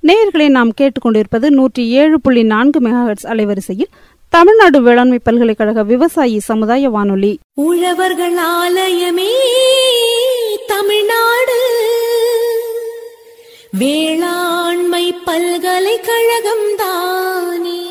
நேயர்களை நாம் கேட்டுக்கொண்டிருப்பது நூற்றி ஏழு புள்ளி நான்கு மெகாஹெட்ஸ் அலைவரிசையில் தமிழ்நாடு வேளாண்மை பல்கலைக்கழக விவசாயி சமுதாய வானொலி உழவர்கள் ஆலயமே தமிழ்நாடு வேளாண்மை பல்கலைக்கழகம் தானே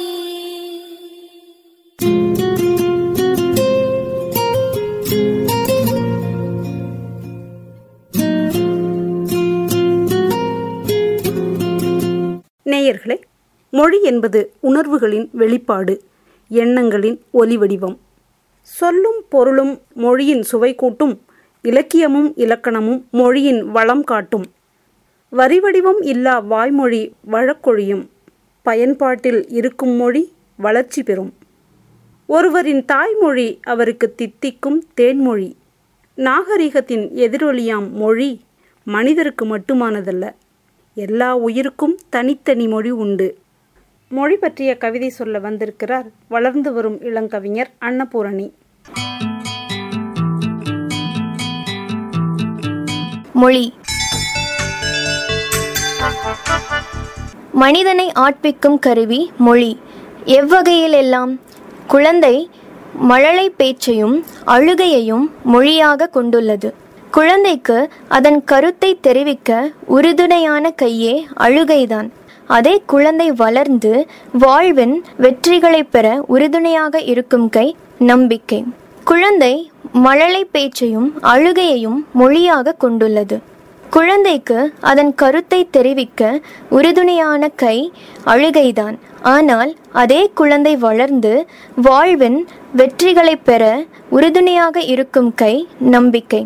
நேயர்களே மொழி என்பது உணர்வுகளின் வெளிப்பாடு எண்ணங்களின் ஒலி வடிவம் சொல்லும் பொருளும் மொழியின் சுவை கூட்டும் இலக்கியமும் இலக்கணமும் மொழியின் வளம் காட்டும் வரி வடிவம் இல்லா வாய்மொழி வழக்கொழியும் பயன்பாட்டில் இருக்கும் மொழி வளர்ச்சி பெறும் ஒருவரின் தாய்மொழி அவருக்கு தித்திக்கும் தேன்மொழி நாகரிகத்தின் எதிரொலியாம் மொழி மனிதருக்கு மட்டுமானதல்ல எல்லா உயிருக்கும் தனித்தனி மொழி உண்டு மொழி பற்றிய கவிதை சொல்ல வந்திருக்கிறார் வளர்ந்து வரும் இளங்கவிஞர் அன்னபூரணி மொழி மனிதனை ஆட்பிக்கும் கருவி மொழி எவ்வகையிலெல்லாம் குழந்தை மழலை பேச்சையும் அழுகையையும் மொழியாக கொண்டுள்ளது குழந்தைக்கு அதன் கருத்தை தெரிவிக்க உறுதுணையான கையே அழுகைதான் அதே குழந்தை வளர்ந்து வாழ்வின் வெற்றிகளைப் பெற உறுதுணையாக இருக்கும் கை நம்பிக்கை குழந்தை மழலை பேச்சையும் அழுகையையும் மொழியாக கொண்டுள்ளது குழந்தைக்கு அதன் கருத்தை தெரிவிக்க உறுதுணையான கை அழுகைதான் ஆனால் அதே குழந்தை வளர்ந்து வாழ்வின் வெற்றிகளைப் பெற உறுதுணையாக இருக்கும் கை நம்பிக்கை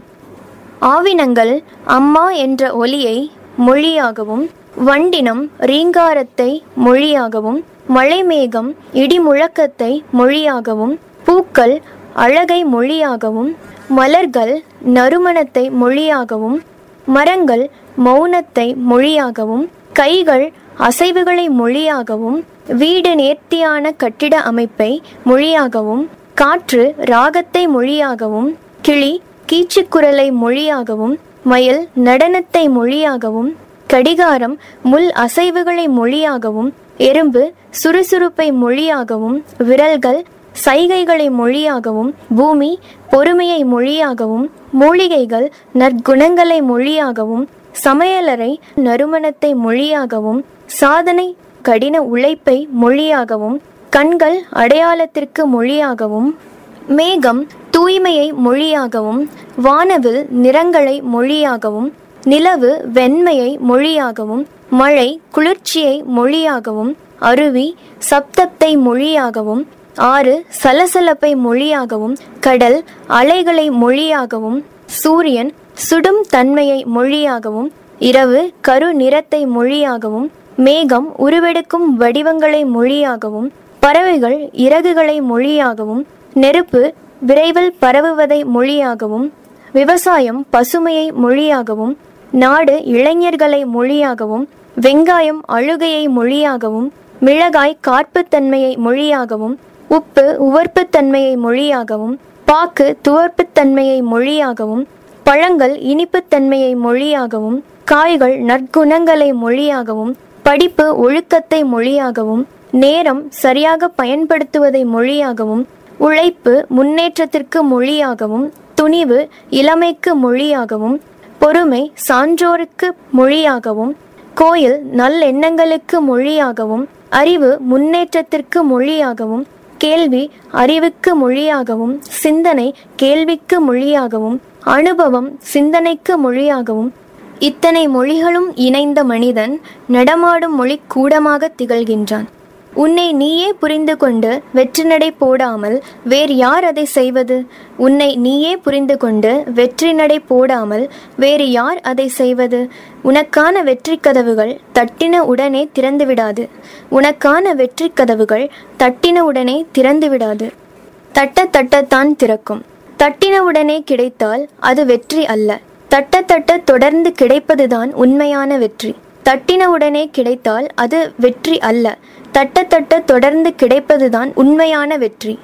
ஆவினங்கள் அம்மா என்ற ஒலியை மொழியாகவும் வண்டினம் ரீங்காரத்தை மொழியாகவும் மழைமேகம் இடிமுழக்கத்தை மொழியாகவும் பூக்கள் அழகை மொழியாகவும் மலர்கள் நறுமணத்தை மொழியாகவும் மரங்கள் மௌனத்தை மொழியாகவும் கைகள் அசைவுகளை மொழியாகவும் வீடு நேர்த்தியான கட்டிட அமைப்பை மொழியாகவும் காற்று ராகத்தை மொழியாகவும் கிளி கீச்சுக்குரலை மொழியாகவும் மயில் நடனத்தை மொழியாகவும் கடிகாரம் முள் அசைவுகளை மொழியாகவும் எறும்பு சுறுசுறுப்பை மொழியாகவும் விரல்கள் சைகைகளை மொழியாகவும் பூமி பொறுமையை மொழியாகவும் மூலிகைகள் நற்குணங்களை மொழியாகவும் சமையலறை நறுமணத்தை மொழியாகவும் சாதனை கடின உழைப்பை மொழியாகவும் கண்கள் அடையாளத்திற்கு மொழியாகவும் மேகம் தூய்மையை மொழியாகவும் வானவில் நிறங்களை மொழியாகவும் நிலவு வெண்மையை மொழியாகவும் மழை குளிர்ச்சியை மொழியாகவும் அருவி சப்தத்தை மொழியாகவும் ஆறு சலசலப்பை மொழியாகவும் கடல் அலைகளை மொழியாகவும் சூரியன் சுடும் தன்மையை மொழியாகவும் இரவு கரு நிறத்தை மொழியாகவும் மேகம் உருவெடுக்கும் வடிவங்களை மொழியாகவும் பறவைகள் இறகுகளை மொழியாகவும் நெருப்பு விரைவில் பரவுவதை மொழியாகவும் விவசாயம் பசுமையை மொழியாகவும் நாடு இளைஞர்களை மொழியாகவும் வெங்காயம் அழுகையை மொழியாகவும் மிளகாய் கார்ப்புத்தன்மையை மொழியாகவும் உப்பு உவர்ப்புத்தன்மையை மொழியாகவும் பாக்கு துவர்ப்புத்தன்மையை மொழியாகவும் பழங்கள் இனிப்புத்தன்மையை மொழியாகவும் காய்கள் நற்குணங்களை மொழியாகவும் படிப்பு ஒழுக்கத்தை மொழியாகவும் நேரம் சரியாக பயன்படுத்துவதை மொழியாகவும் உழைப்பு முன்னேற்றத்திற்கு மொழியாகவும் துணிவு இளமைக்கு மொழியாகவும் பொறுமை சான்றோருக்கு மொழியாகவும் கோயில் நல்லெண்ணங்களுக்கு மொழியாகவும் அறிவு முன்னேற்றத்திற்கு மொழியாகவும் கேள்வி அறிவுக்கு மொழியாகவும் சிந்தனை கேள்விக்கு மொழியாகவும் அனுபவம் சிந்தனைக்கு மொழியாகவும் இத்தனை மொழிகளும் இணைந்த மனிதன் நடமாடும் மொழி கூடமாக திகழ்கின்றான் உன்னை நீயே புரிந்து கொண்டு வெற்றி நடை போடாமல் வேறு யார் அதை செய்வது உன்னை நீயே புரிந்து கொண்டு வெற்றி நடை போடாமல் வேறு யார் அதை செய்வது உனக்கான வெற்றி கதவுகள் தட்டின உடனே திறந்து விடாது உனக்கான வெற்றி கதவுகள் தட்டின உடனே திறந்து விடாது தட்ட தட்டத்தான் திறக்கும் தட்டின உடனே கிடைத்தால் அது வெற்றி அல்ல தட்ட தட்ட தொடர்ந்து கிடைப்பதுதான் உண்மையான வெற்றி தட்டின உடனே கிடைத்தால் அது வெற்றி அல்ல தட்ட தட்ட தொடர்ந்து கிடைப்பதுதான் உண்மையான வெற்றி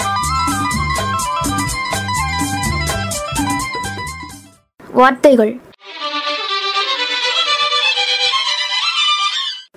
வார்த்தைகள்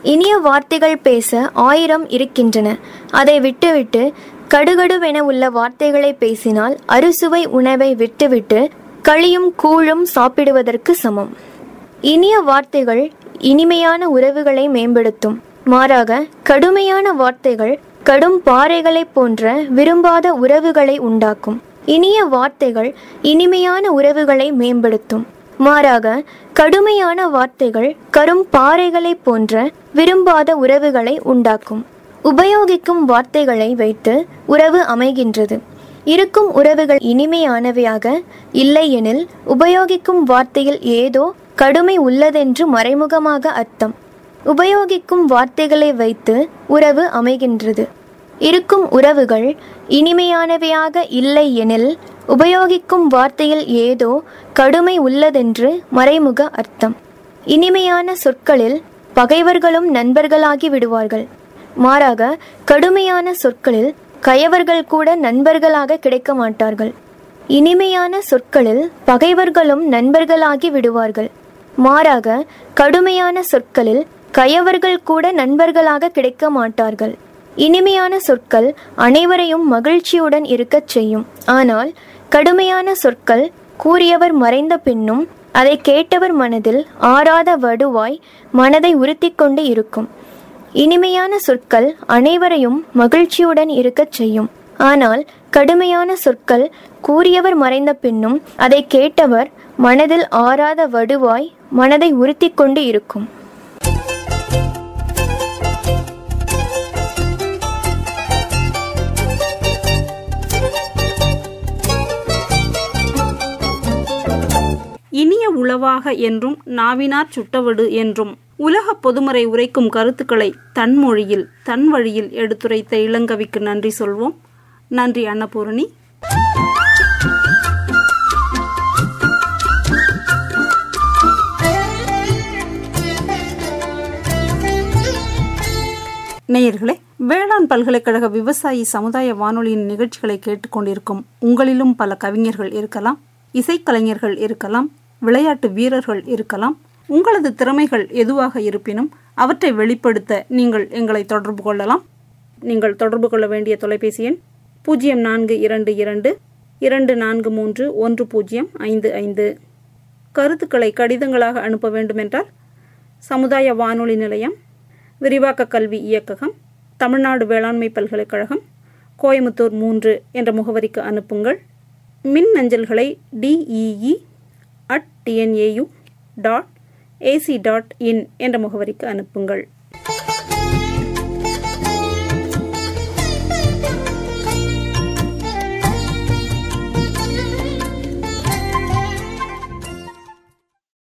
இனிய வார்த்தைகள் பேச ஆயிரம் இருக்கின்றன அதை விட்டுவிட்டு கடுகடுவென உள்ள வார்த்தைகளை பேசினால் அறுசுவை உணவை விட்டுவிட்டு களியும் கூழும் சாப்பிடுவதற்கு சமம் இனிய வார்த்தைகள் இனிமையான உறவுகளை மேம்படுத்தும் மாறாக கடுமையான வார்த்தைகள் கடும் பாறைகளைப் போன்ற விரும்பாத உறவுகளை உண்டாக்கும் இனிய வார்த்தைகள் இனிமையான உறவுகளை மேம்படுத்தும் மாறாக கடுமையான வார்த்தைகள் கரும் பாறைகளைப் போன்ற விரும்பாத உறவுகளை உண்டாக்கும் உபயோகிக்கும் வார்த்தைகளை வைத்து உறவு அமைகின்றது இருக்கும் உறவுகள் இனிமையானவையாக இல்லையெனில் உபயோகிக்கும் வார்த்தையில் ஏதோ கடுமை உள்ளதென்று மறைமுகமாக அர்த்தம் உபயோகிக்கும் வார்த்தைகளை வைத்து உறவு அமைகின்றது இருக்கும் உறவுகள் இனிமையானவையாக இல்லை எனில் உபயோகிக்கும் வார்த்தையில் ஏதோ கடுமை உள்ளதென்று மறைமுக அர்த்தம் இனிமையான சொற்களில் பகைவர்களும் நண்பர்களாகி விடுவார்கள் மாறாக கடுமையான சொற்களில் கயவர்கள் கூட நண்பர்களாக கிடைக்க மாட்டார்கள் இனிமையான சொற்களில் பகைவர்களும் நண்பர்களாகி விடுவார்கள் மாறாக கடுமையான சொற்களில் கயவர்கள் கூட நண்பர்களாக கிடைக்க மாட்டார்கள் இனிமையான சொற்கள் அனைவரையும் மகிழ்ச்சியுடன் இருக்கச் செய்யும் ஆனால் கடுமையான சொற்கள் கூறியவர் மறைந்த பின்னும் அதை கேட்டவர் மனதில் ஆறாத வடுவாய் மனதை உறுத்திக் கொண்டு இருக்கும் இனிமையான சொற்கள் அனைவரையும் மகிழ்ச்சியுடன் இருக்கச் செய்யும் ஆனால் கடுமையான சொற்கள் கூறியவர் மறைந்த பின்னும் அதை கேட்டவர் மனதில் ஆறாத வடுவாய் மனதை உறுத்திக் கொண்டு இருக்கும் இனிய உளவாக என்றும் நாவினார் சுட்டவடு என்றும் உலக பொதுமறை உரைக்கும் கருத்துக்களை தன் மொழியில் தன் வழியில் எடுத்துரைத்த இளங்கவிக்கு நன்றி சொல்வோம் நன்றி அன்னபூரணி நேயர்களே வேளாண் பல்கலைக்கழக விவசாயி சமுதாய வானொலியின் நிகழ்ச்சிகளை கேட்டுக்கொண்டிருக்கும் உங்களிலும் பல கவிஞர்கள் இருக்கலாம் இசைக்கலைஞர்கள் இருக்கலாம் விளையாட்டு வீரர்கள் இருக்கலாம் உங்களது திறமைகள் எதுவாக இருப்பினும் அவற்றை வெளிப்படுத்த நீங்கள் எங்களை தொடர்பு கொள்ளலாம் நீங்கள் தொடர்பு கொள்ள வேண்டிய தொலைபேசி எண் பூஜ்ஜியம் நான்கு இரண்டு இரண்டு இரண்டு நான்கு மூன்று ஒன்று பூஜ்ஜியம் ஐந்து ஐந்து கருத்துக்களை கடிதங்களாக அனுப்ப வேண்டுமென்றால் சமுதாய வானொலி நிலையம் விரிவாக்க கல்வி இயக்ககம் தமிழ்நாடு வேளாண்மை பல்கலைக்கழகம் கோயமுத்தூர் மூன்று என்ற முகவரிக்கு அனுப்புங்கள் மின் அஞ்சல்களை DEE at TNAU dot AC dot in என்ற முகவரிக்கு அனுப்புங்கள்